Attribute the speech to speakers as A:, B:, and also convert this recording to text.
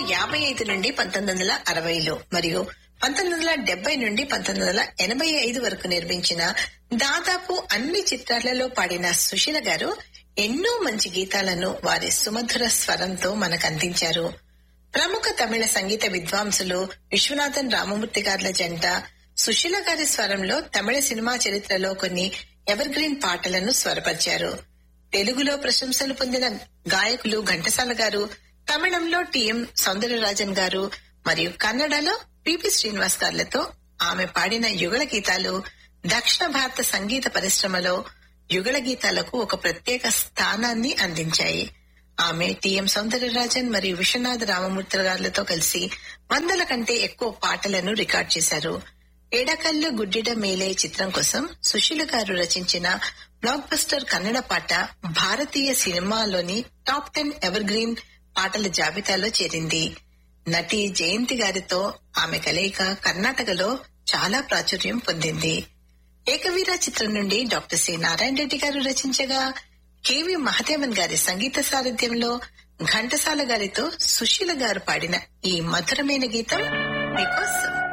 A: యాభై ఐదు నుండి పంతొమ్మిది వందల అరవైలో మరియు పంతొమ్మిది వందల డెబ్బై నుండి పంతొమ్మిది వందల ఎనభై ఐదు వరకు నిర్మించిన దాదాపు అన్ని చిత్రాలలో పాడిన సుశీల గారు ఎన్నో మంచి గీతాలను వారి సుమధుర స్వరంతో మనకు అందించారు ప్రముఖ తమిళ సంగీత విద్వాంసులు విశ్వనాథన్ రామమూర్తి గార్ల జంట సుశీల గారి స్వరంలో తమిళ సినిమా చరిత్రలో కొన్ని ఎవర్ గ్రీన్ పాటలను స్వరపరిచారు తెలుగులో ప్రశంసలు పొందిన గాయకులు ఘంటసాల గారు తమిళంలో టిఎం సౌందరరాజన్ గారు మరియు కన్నడలో పిపి శ్రీనివాస్ గారులతో ఆమె పాడిన యుగళ గీతాలు దక్షిణ భారత సంగీత పరిశ్రమలో యుగళ గీతాలకు ఒక ప్రత్యేక స్థానాన్ని అందించాయి ఆమె టిఎం సౌందరరాజన్ మరియు విశ్వనాథ రామమూర్తి గారులతో కలిసి వందల కంటే ఎక్కువ పాటలను రికార్డ్ చేశారు ఎడకల్లు గుడ్డిడ మేలే చిత్రం కోసం సుశీల గారు రచించిన బ్లాక్ బస్టర్ కన్నడ పాట భారతీయ సినిమాలోని టాప్ టెన్ ఎవర్ గ్రీన్ పాటల జాబితాలో చేరింది నటి జయంతి గారితో ఆమె కలయిక కర్ణాటకలో చాలా ప్రాచుర్యం పొందింది ఏకవీర చిత్రం నుండి డాక్టర్ సి నారాయణ రెడ్డి గారు రచించగా కెవి మహదేవన్ గారి సంగీత సారథ్యంలో ఘంటసాల గారితో సుశీల గారు పాడిన ఈ మధురమైన గీతం మీకోసం